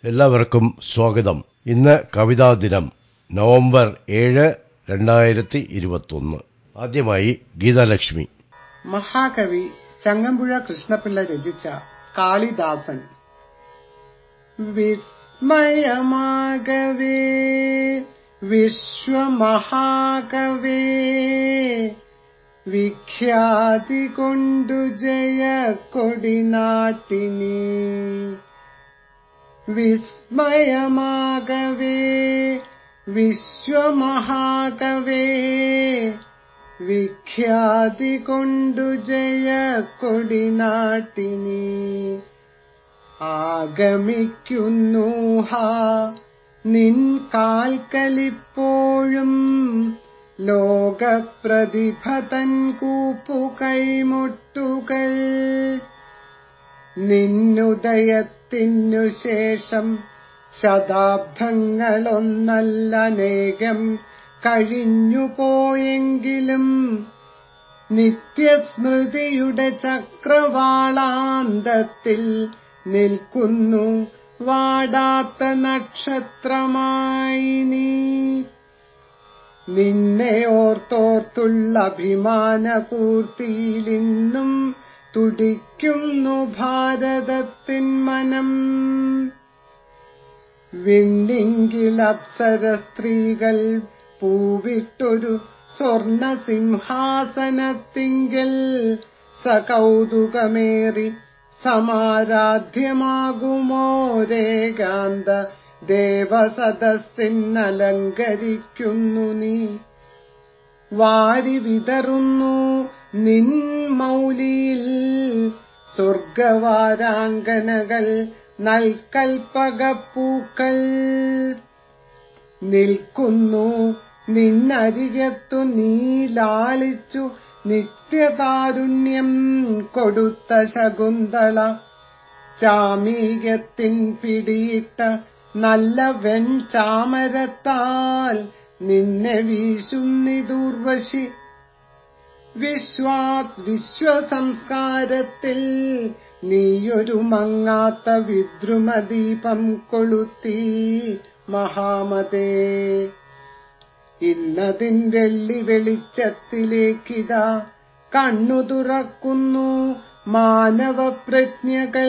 എല്ലാവർക്കും സ്വാഗതം ഇന്ന് കവിതാ ദിനം നവംബർ ഏഴ് രണ്ടായിരത്തി ഇരുപത്തൊന്ന് ആദ്യമായി ഗീതാലക്ഷ്മി മഹാകവി ചങ്ങമ്പുഴ കൃഷ്ണപിള്ള രചിച്ച കാളിദാസൻ വിസ്മയമാകവേ വിശ്വമഹാകവേ വിഖ്യാതി കൊണ്ടു ജയ കൊടിനാട്ടിനി വിസ്മയമാകവേ വിശ്വമഹാകവേ വിഖ്യാതി കൊണ്ടു ജയ കൊടിനാട്ടിനി ആഗമിക്കുന്നു ഹാ നിൻ കാൽക്കലിപ്പോഴും ലോകപ്രതിഭതൻ കൂപ്പു കൈമുട്ടുകൾ നിന്നുദയത്തിനു ശേഷം ശതാബ്ദങ്ങളൊന്നല്ലനേകം കഴിഞ്ഞു പോയെങ്കിലും നിത്യസ്മൃതിയുടെ ചക്രവാളാന്തത്തിൽ നിൽക്കുന്നു വാടാത്ത നക്ഷത്രമായി നീ നിന്നെ ഓർത്തോർത്തുള്ള അഭിമാനപൂർത്തിയിലിന്നും തുടിക്കുന്നു ഭാരതത്തിൻ മനം വിണ്ണിങ്കിൽ അപ്സര സ്ത്രീകൾ പൂവിട്ടൊരു സ്വർണ സിംഹാസനത്തിങ്കൽ സകൗതുകമേറി സമാരാധ്യമാകുമോരേകാന്ത ദേവസദസ്സിനലങ്കരിക്കുന്നു നീ വാരി വിതറുന്നു നിൻ മൗലിയിൽ സ്വർഗവാരാങ്കനകൾ നൽകൽപ്പകപ്പൂക്കൾ നിൽക്കുന്നു നിന്നരികത്തു നീ ലാളിച്ചു നിത്യതാരുണ്യം കൊടുത്ത ശകുന്തള ചാമീകത്തിൻ പിടിയിട്ട നല്ല വെൺചാമരത്താൽ നിന്നെ വീശുന്നിതൂർവശി വിശ്വാത് വിശ്വസംസ്കാരത്തിൽ നീയൊരു മങ്ങാത്ത വിദ്രുമദീപം കൊളുത്തി മഹാമതേ ഇന്നതിൻ വെള്ളി വെളിച്ചത്തിലേക്കിതാ കണ്ണു തുറക്കുന്നു മാനവപ്രജ്ഞകൾ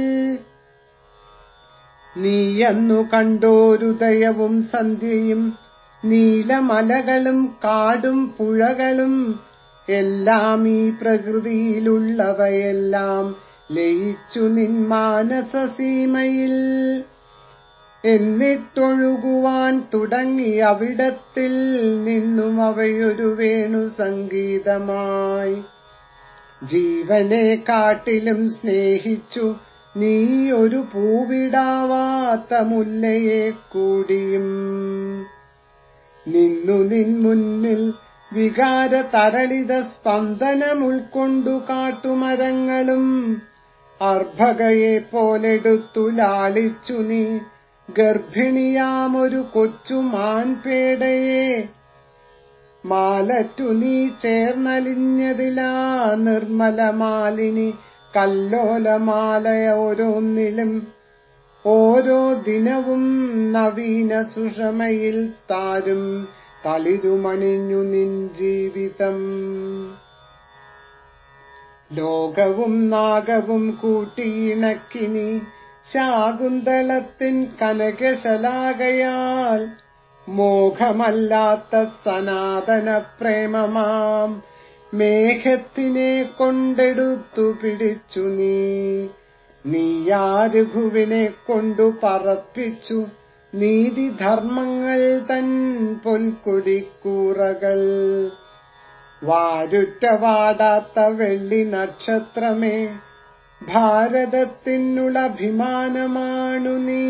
നീയന്നു കണ്ടോരുദയവും സന്ധ്യയും നീലമലകളും കാടും പുഴകളും എല്ലാം ഈ പ്രകൃതിയിലുള്ളവയെല്ലാം ലയിച്ചു നിൻ മാനസസീമയിൽ എന്നിട്ടൊഴുകുവാൻ തുടങ്ങി അവിടത്തിൽ നിന്നും അവയൊരു വേണു സംഗീതമായി ജീവനെ കാട്ടിലും സ്നേഹിച്ചു നീ ഒരു പൂവിടാവാത്ത മുല്ലയെ കൂടിയും നിന്നു നിൻ മുന്നിൽ വികാര തരളിത സ്പന്ദനം ഉൾക്കൊണ്ടു കാട്ടുമരങ്ങളും അർഭകയെ പോലെടുത്തു ലാളിച്ചു നീ ഗർഭിണിയാമൊരു കൊച്ചു മാൻപേടയെ മാലറ്റു നീ ചേർന്നലിഞ്ഞതിലാ നിർമ്മല മാലിനി കല്ലോലമാലയ ഓരോന്നിലും ഓരോ ദിനവും നവീന സുഷമയിൽ താരും തളിരുമണിഞ്ഞു നിൻ ജീവിതം ലോകവും നാഗവും കൂട്ടിയിണക്കിനി ശാകുന്തളത്തിൻ കനകശലാകയാൽ മോഹമല്ലാത്ത സനാതന പ്രേമമാം മേഘത്തിനെ കൊണ്ടെടുത്തു പിടിച്ചു നീ നീയാരുഭുവിനെ കൊണ്ടു പറപ്പിച്ചു നീതിധർമ്മങ്ങൾ തൻ പൊൽക്കൊടിക്കൂറകൾ വാരുറ്റ വാടാത്ത വെള്ളി നക്ഷത്രമേ ഭാരതത്തിനുള്ള അഭിമാനമാണു നീ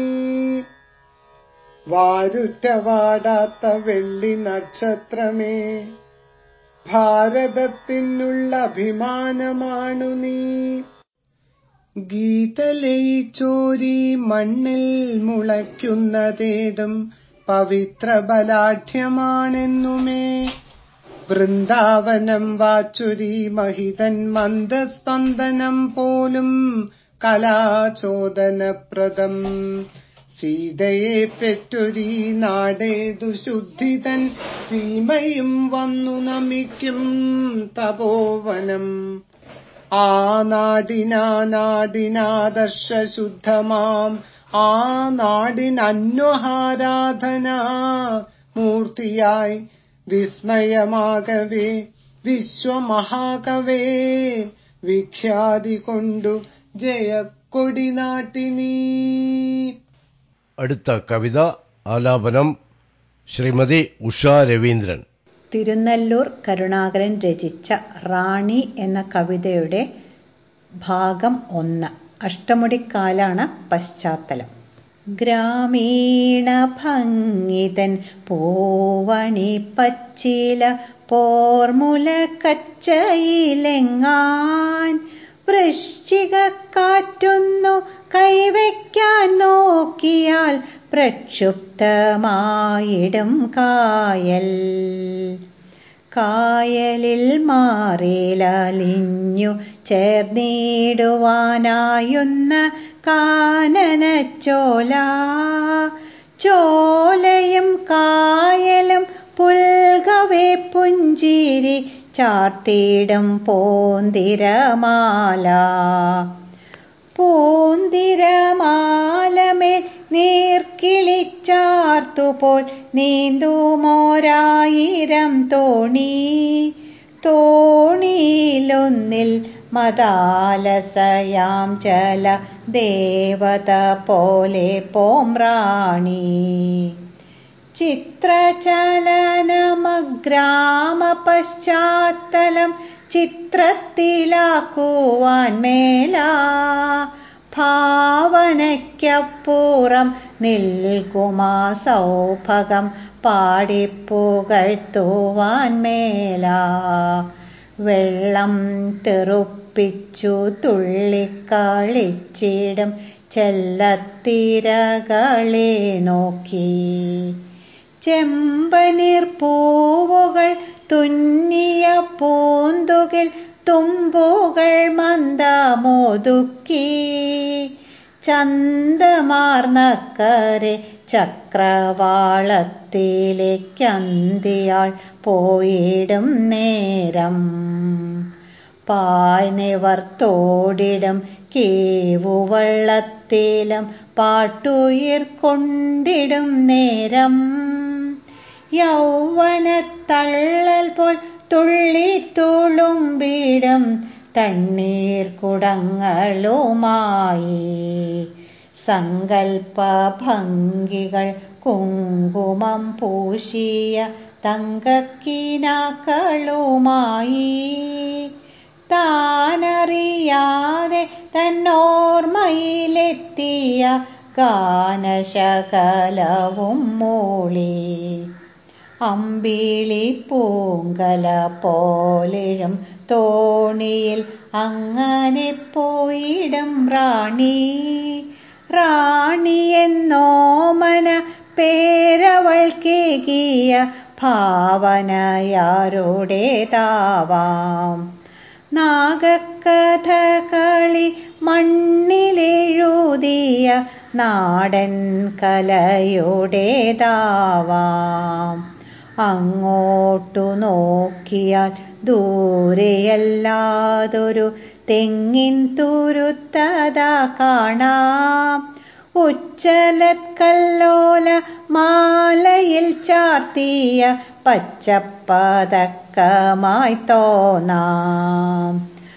വാരുറ്റ വാടാത്ത വെള്ളി നക്ഷത്രമേ ഭാരതത്തിനുള്ള അഭിമാനമാണു നീ ഗീതലയിച്ചോരി മണ്ണിൽ മുളയ്ക്കുന്നതേതും പവിത്ര ബലാഢ്യമാണെന്നുമേ വൃന്ദാവനം വാച്ചുരി മഹിതൻ മന്ദസ്പന്ദനം പോലും കലാചോദനപ്രദം സീതയെ പെറ്റൊരീ നാടേതു ശുദ്ധിതൻ സീമയും വന്നു നമിക്കും തപോവനം ആ നാടിനാ നാടിനാദർശ ശുദ്ധമാം ആ നാടിനന്വഹാരാധനാ മൂർത്തിയായി വിസ്മയമാകവേ വിശ്വമഹാകവേ വിഖ്യാതി കൊണ്ടു ജയക്കൊടി നാട്ടിനീ അടുത്ത കവിത ആലാപനം ശ്രീമതി ഉഷ രവീന്ദ്രൻ തിരുനെല്ലൂർ കരുണാകരൻ രചിച്ച റാണി എന്ന കവിതയുടെ ഭാഗം ഒന്ന് അഷ്ടമുടിക്കാലാണ് പശ്ചാത്തലം ഗ്രാമീണ ഭംഗിതൻ പൂവണി പച്ചില പോർമുല കച്ചയിലെങ്ങാൻ വൃശ്ചിക കാറ്റൊന്നു കൈവയ്ക്കാൻ നോക്കിയാൽ പ്രക്ഷുബ്ധമായിടും കായൽ കായലിൽ മാറിലലിഞ്ഞു ചേർന്നിടുവാനായുന്ന കാനനച്ചോല ചോലയും കായലും പുൽകവേ പുഞ്ചിരി ചാർത്തിയിടും പോന്തിരമാല പൂന്തിരമാലമേൽ നീർക്കിളിച്ചാർത്തുപോൽ നീന്തുമോരായിരം തോണി തോണിയിലൊന്നിൽ മതാലസയാം ചല ദേവത പോലെ പോംറാണി ചിത്രചലനമഗ്രാമ പശ്ചാത്തലം ചിത്രത്തിലാക്കുവാൻ മേലാ ഭാവനയ്ക്കപ്പുറം നിൽക്കുമാ സൗഭകം പാടിപ്പുകഴ്ത്തുവാൻ മേലാ വെള്ളം തെറുപ്പിച്ചു തുള്ളിക്കളിച്ചിടും ചെല്ലത്തിരകളെ നോക്കി ചെമ്പനീർ പൂവുകൾ തുന്നിയ പൂന്തുകിൽ തുമ്പുകൾ മന്ദമൊതുക്കി ചന്തമാർന്നക്കരെ ചക്രവാളത്തിലേക്കന്തിയാൾ പോയിടും നേരം പായ് നിവർത്തോടിടും കേവുവള്ളത്തിലും പാട്ടുയിർക്കൊണ്ടിടും നേരം യൗവനത്തള്ളൽ പോൽ തുള്ളി തുളുമ്പിടും തണ്ണീർ കുടങ്ങളുമായി സങ്കൽപ്പഭംഗികൾ കുങ്കുമം പൂശിയ തങ്കക്കിനാക്കളുമായി താനറിയാതെ തന്നോർമ്മയിലെത്തിയ ഗാനശകലവും മൂളി അമ്പിളി പൂങ്കല പോലിഴും തോണിയിൽ അങ്ങനെ പോയിടും റാണി റാണിയെന്നോമന പേരവൾക്കേകിയ ഭാവനയാരുടേതാവാം നാഗക്കഥകളി മണ്ണിലെഴുതിയ നാടൻ കലയുടേതാവാം അങ്ങോട്ടു നോക്കിയാൽ ദൂരെയല്ലാതൊരു തെങ്ങിൻ തുരുത്തതാ കാണാം ഉച്ചലക്കല്ലോല മാലയിൽ ചാർത്തിയ പച്ചപ്പതക്കമായി തോന്നാം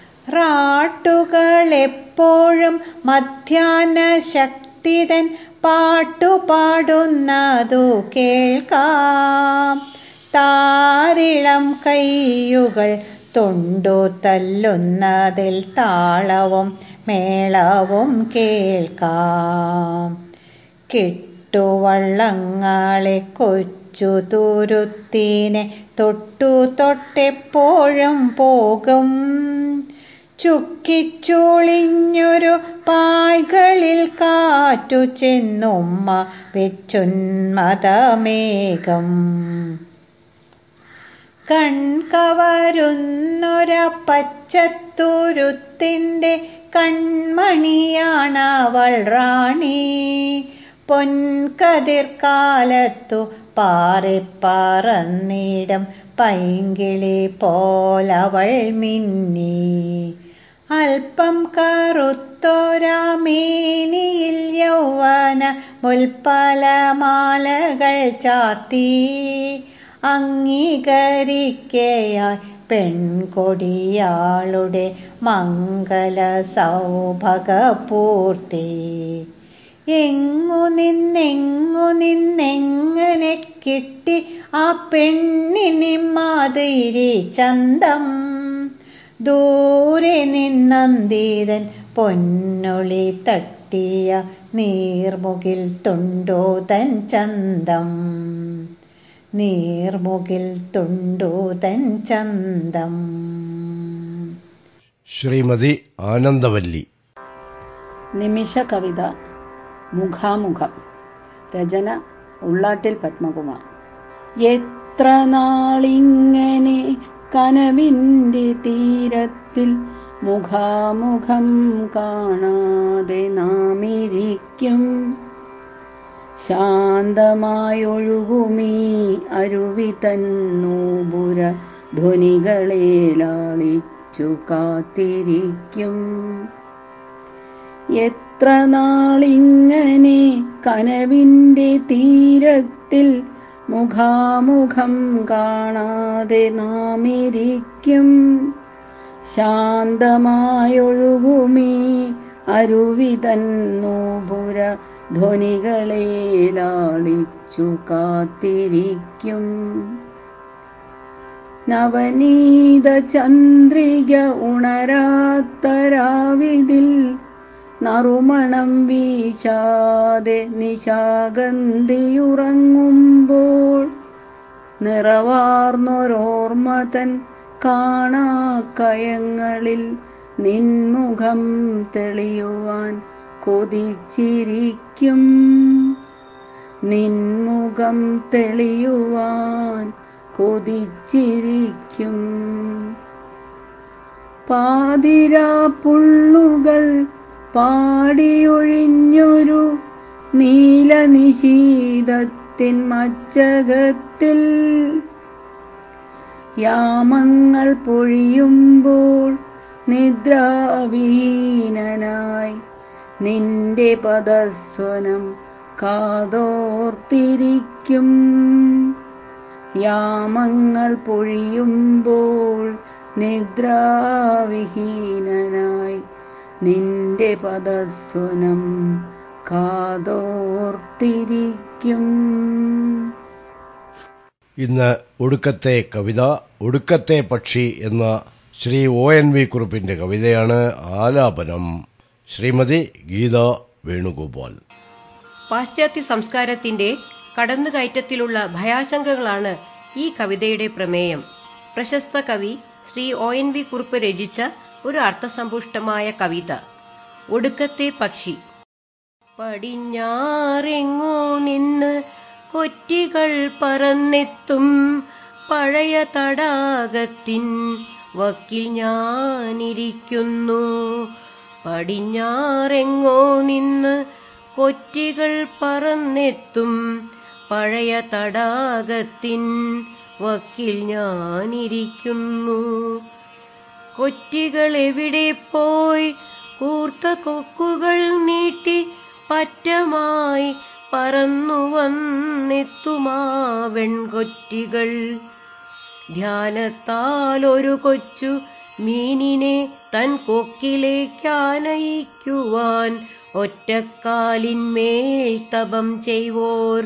റാട്ടുകളെപ്പോഴും മധ്യാഹ്ന ശക്തിതൻ പാട്ടുപാടുന്നതു കേൾക്കാം താരിളം കയ്യുകൾ തൊണ്ടു തല്ലുന്നതിൽ താളവും മേളവും കേൾക്കാം കിട്ടുവള്ളങ്ങളെ കൊച്ചു തുരുത്തിനെ തൊട്ടു തൊട്ടെപ്പോഴും പോകും ചുക്കിച്ചുളിഞ്ഞൊരു പായ്കളിൽ കാറ്റു ചെന്നുമ്മ വെച്ചുന്മതമേകം കൺകവരുന്നൊര പച്ചത്തുരുത്തിൻ്റെ കൺമണിയാണവൾ റാണി പൊൻകതിർക്കാലത്തു പാറിപ്പറന്നിടം പൈങ്കിളി പോലവൾ മിന്നി അല്പം കറുത്തൊരാമേനിയിൽ യൗവന മുൽപ്പലമാലകൾ ചാർത്തി അംഗീകരിക്കയായി പെൺകൊടിയാളുടെ മംഗല സൗഭഗപൂർത്തി എങ്ങു നിന്നെങ്ങു നിന്നെങ്ങനെ കിട്ടി ആ പെണ്ണിനി മാതിരി ചന്തം ദൂരെ നിന്നന്തീതൻ പൊന്നൊളി തട്ടിയ നീർമുകിൽ തുണ്ടോ തൻ ചന്തം നീർമുകിൽ തുണ്ടോ തൻ ചന്തം ശ്രീമതി ആനന്ദവല്ലി നിമിഷ കവിത മുഖാമുഖം രചന ഉള്ളാട്ടിൽ പത്മകുമാർ എത്ര നാളിങ്ങനെ കനവിൻ്റെ തീരത്തിൽ മുഖാമുഖം കാണാതെ നാം ഇരിക്കും ശാന്തമായൊഴുകുമീ അരുവി തന്നൂപുര ധ്വനികളെ ലാളിച്ചു കാത്തിരിക്കും എത്ര നാളിങ്ങനെ കനവിൻ്റെ തീരത്തിൽ മുഖാമുഖം കാണാതെ നാം ഇരിക്കും ശാന്തമായൊഴുകുമീ അരുവി തന്നൂപുര ധ്വനികളെ ലാളിച്ചു കാത്തിരിക്കും നവനീത ചന്ദ്രിക ഉണരാത്തരാവിതിൽ നറുമണം വീശാതെ നിശാഗന്ധിയുറങ്ങുമ്പോൾ നിറവാർന്നൊരോർമ്മതൻ കാണാക്കയങ്ങളിൽ നിൻമുഖം തെളിയുവാൻ കൊതിച്ചിരിക്കും നിൻമുഖം തെളിയുവാൻ കൊതിച്ചിരിക്കും പാതിരാ പുള്ളുകൾ പാടിയൊഴിഞ്ഞൊരു നീലനിശീതത്തിൻ മച്ചകത്തിൽ യാമങ്ങൾ പൊഴിയുമ്പോൾ നിദ്രാവിഹീനനായി നിന്റെ പദസ്വനം കാതോർത്തിരിക്കും യാമങ്ങൾ പൊഴിയുമ്പോൾ നിദ്രാവിഹീനനായി നിന്റെ പദസ്വനം കാതോർത്തിരിക്കും ഇന്ന് ഒടുക്കത്തെ കവിത ഒടുക്കത്തെ പക്ഷി എന്ന ശ്രീ ഒ എൻ വി കുറുപ്പിന്റെ കവിതയാണ് ആലാപനം ശ്രീമതി ഗീത വേണുഗോപാൽ പാശ്ചാത്യ സംസ്കാരത്തിന്റെ കടന്നുകയറ്റത്തിലുള്ള ഭയാശങ്കകളാണ് ഈ കവിതയുടെ പ്രമേയം പ്രശസ്ത കവി Shri O N V Kurup രചിച്ച ഒരു അർത്ഥസമ്പുഷ്ടമായ കവിത ഒടുക്കത്തെ പക്ഷി പടിഞ്ഞാറെങ്ങോ നിന്ന് കൊറ്റികൾ പറന്നെത്തും പഴയ തടാകത്തിൻ വക്കിൽ ഞാനിരിക്കുന്നു പടിഞ്ഞാറെങ്ങോ നിന്ന് കൊറ്റികൾ പറന്നെത്തും പഴയ തടാകത്തിൻ വക്കിൽ ഞാനിരിക്കുന്നു കൊറ്റികൾ എവിടെ പോയി കൂർത്ത കൊക്കുകൾ നീട്ടി പറ്റമായി പറന്നു വന്നെത്തുമാ വെൺകൊറ്റികൾ ധ്യാനത്താൽ ഒരു കൊച്ചു മീനിനെ തൻ കൊക്കിലേക്കാനയിക്കുവാൻ ഒറ്റക്കാലിന്മേൽ തപം ചെയ്വോർ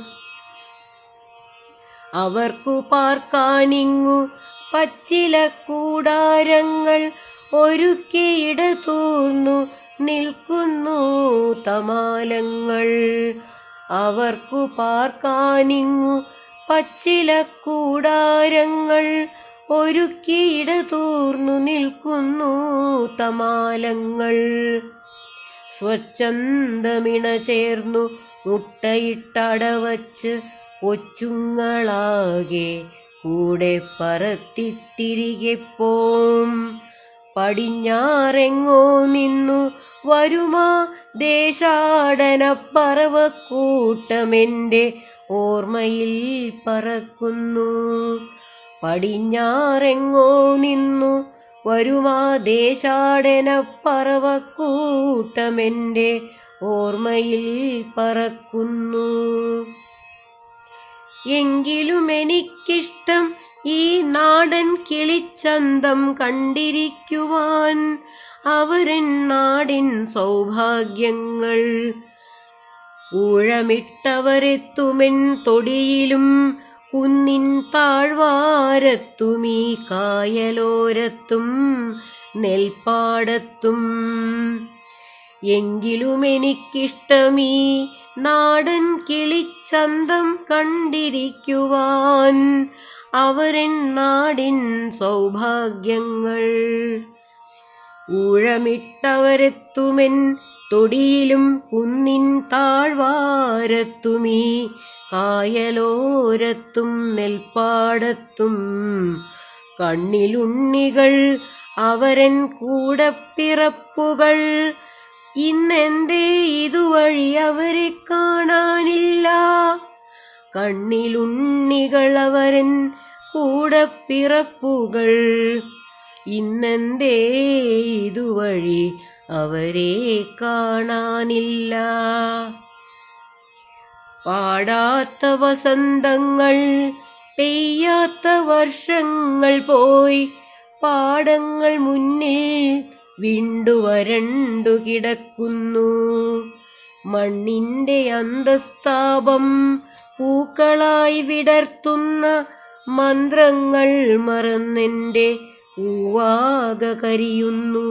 അവർക്കു പാർക്കാനിങ്ങു പച്ചില കൂടാരങ്ങൾ ഒരുക്കിയിട തൂർന്നു നിൽക്കുന്നു തമാലങ്ങൾ അവർക്കു പാർക്കാനിങ്ങു പച്ചില കൂടാരങ്ങൾ ഒരുക്കിയിട തൂർന്നു നിൽക്കുന്നു തമാലങ്ങൾ സ്വച്ഛന്തമിണ ചേർന്നു മുട്ടയിട്ടടവച്ച് കൊച്ചുങ്ങളാകെ കൂടെ പറത്തിത്തിരികെ പോം പടിഞ്ഞാറെങ്ങോ നിന്നു വരുമാ ദേശാടനപ്പറവക്കൂട്ടമെന്റെ ഓർമ്മയിൽ പറക്കുന്നു പടിഞ്ഞാറെങ്ങോ നിന്നു വരുമാ ദേശാടനപ്പറവക്കൂട്ടമെന്റെ ഓർമ്മയിൽ പറക്കുന്നു എങ്കിലും എനിക്കിഷ്ടം ഈ നാടൻ കിളിച്ചന്തം കണ്ടിരിക്കുവാൻ അവരൻ നാടിൻ സൗഭാഗ്യങ്ങൾ ഊഴമിട്ടവരെത്തുമെൻ തൊടിയിലും കുന്നിൻ താഴ്വാരത്തുമീ കായലോരത്തും നെൽപ്പാടത്തും എങ്കിലും എനിക്കിഷ്ടമീ നാടൻ കിളിച്ചന്തം കണ്ടിരിക്കുവാൻ അവരൻ നാടിൻ സൗഭാഗ്യങ്ങൾ ഊഴമിട്ടവരെത്തുമെൻ തൊടിയിലും കുന്നിൻ താഴ്വാരത്തുമീ കായലോരത്തും നെൽപ്പാടത്തും കണ്ണിലുണ്ണികൾ അവരൻ കൂടപ്പിറപ്പുകൾ ഇന്നെന്തേ ഇതുവഴി അവരെ കാണാനില്ല കണ്ണിലുണ്ണികൾ അവരൻ കൂടപ്പിറപ്പുകൾ ഇന്നെന്തേ ഇതുവഴി അവരെ കാണാനില്ല പാടാത്ത വസന്തങ്ങൾ പെയ്യാത്ത വർഷങ്ങൾ പോയി പാടങ്ങൾ മുന്നിൽ വിണ്ടു വരണ്ടു കിടക്കുന്നു മണ്ണിന്റെ അന്തസ്താപം പൂക്കളായി വിടർത്തുന്ന മന്ത്രങ്ങൾ മറന്നെന്റെ പൂവാക കരിയുന്നു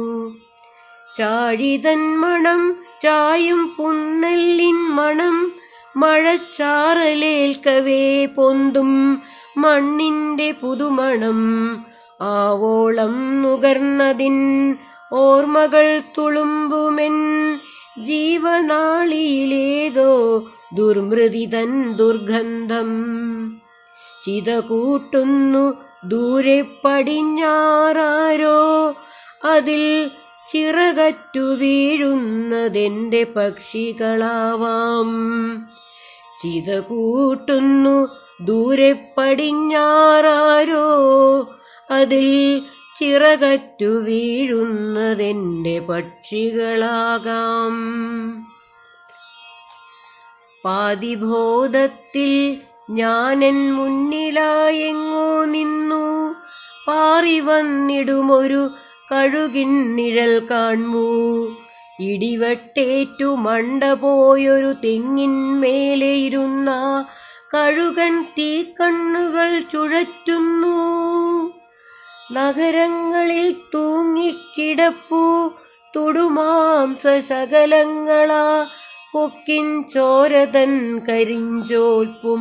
ചാഴിതൻ മണം ചായും പുന്നെല്ലിൻ മണം മഴച്ചാറലേൽക്കവേ പൊന്തും മണ്ണിന്റെ പുതുമണം ആവോളം നുകർന്നതിൻ ഓർമ്മകൾ തുളുമ്പുമെൻ ജീവനാളിയിലേതോ ദുർമൃതിതൻ ദുർഗന്ധം ചിത കൂട്ടുന്നു ദൂരെ പടിഞ്ഞാറാരോ അതിൽ ചിറകറ്റു വീഴുന്നതെന്റെ പക്ഷികളാവാം ചിത കൂട്ടുന്നു ദൂരെ പടിഞ്ഞാറാരോ അതിൽ ചിറകറ്റു വീഴുന്നതെന്റെ പക്ഷികളാകാം പാതിബോധത്തിൽ ഞാനെൻ മുന്നിലായെങ്ങോ നിന്നു പാറി വന്നിടുമൊരു കഴുകിൻ നിഴൽ കാൺമൂ ഇടിവെട്ടേറ്റു മണ്ട പോയൊരു തെങ്ങിന്മേലെ ഇരുന്ന കഴുകൻ തീക്കണ്ണുകൾ ചുഴറ്റുന്നു നഗരങ്ങളിൽ തൂങ്ങിക്കിടപ്പു തുടുമാംസ ശകലങ്ങളാ കൊക്കിൻ ചോരതൻ കരിഞ്ചോൽപ്പും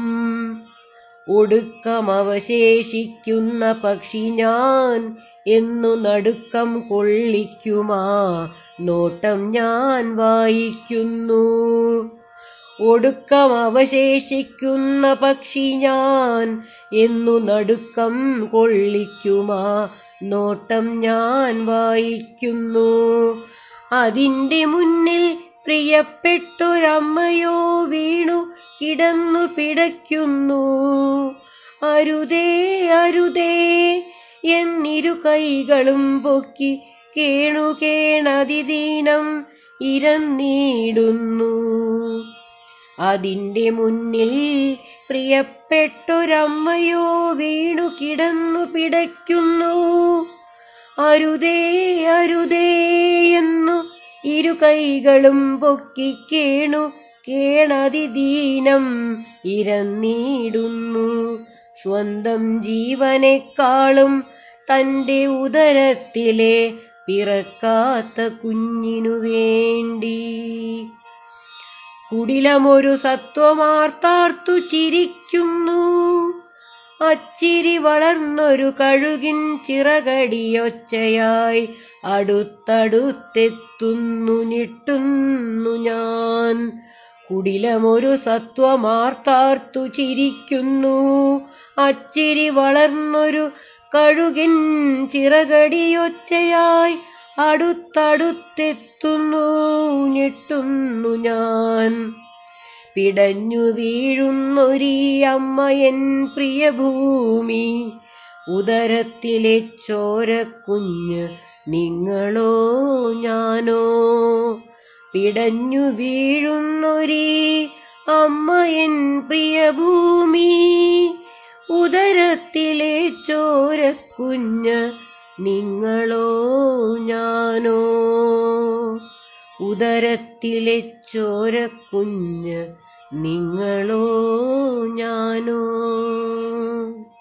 ഒടുക്കമവശേഷിക്കുന്ന പക്ഷി ഞാൻ എന്നു നടുക്കം കൊള്ളിക്കുമാ നോട്ടം ഞാൻ വായിക്കുന്നു ഒടുക്കമവശേഷിക്കുന്ന പക്ഷി ഞാൻ എന്നു നടുക്കം കൊള്ളിക്കുമാ നോട്ടം ഞാൻ വായിക്കുന്നു അതിന്റെ മുന്നിൽ പ്രിയപ്പെട്ടൊരമ്മയോ വീണു കിടന്നു പിടയ്ക്കുന്നു അരുതേ അരുതേ എന്നിരു കൈകളും പൊക്കി കേണു കേണതിദീനം ഇരന്നീടുന്നു അതിന്റെ മുന്നിൽ പ്രിയപ്പെട്ടൊരമ്മയോ വീണു കിടന്നു പിടയ്ക്കുന്നു അരുതേ അരുതേ എന്നു ഇരു കൈകളും പൊക്കി കേണു കേണതിദീനം ഇരന്നീടുന്നു സ്വന്തം ജീവനെക്കാളും തന്റെ ഉദരത്തിലെ പിറക്കാത്ത കുഞ്ഞിനു വേണ്ടി കുടിലമൊരു സത്വമാർത്താർത്തു ചിരിക്കുന്നു അച്ചിരി വളർന്നൊരു കഴുകിൻ ചിറകടിയൊച്ചയായി അടുത്തടുത്തെത്തുന്നു ഞെട്ടുന്നു ഞാൻ കുടിലമൊരു സത്വമാർത്താർത്തു ചിരിക്കുന്നു അച്ചിരി വളർന്നൊരു കഴുകിൻ ചിറകടിയൊച്ചയായി അടുത്തടുത്തെത്തുന്നു ഞെട്ടുന്നു ഞാൻ പിടഞ്ഞു വീഴുന്നൊരീ അമ്മയൻ പ്രിയഭൂമി ഉദരത്തിലെ ചോരക്കുഞ്ഞ് നിങ്ങളോ ഞാനോ പിടഞ്ഞു വീഴുന്നൊരീ അമ്മയൻ പ്രിയഭൂമി ഉദരത്തിലെ ചോരക്കുഞ്ഞ് നിങ്ങളോ ഞാനോ ഉദരത്തിലെ ചോരക്കുഞ്ഞ് നിങ്ങളോ ഞാനോ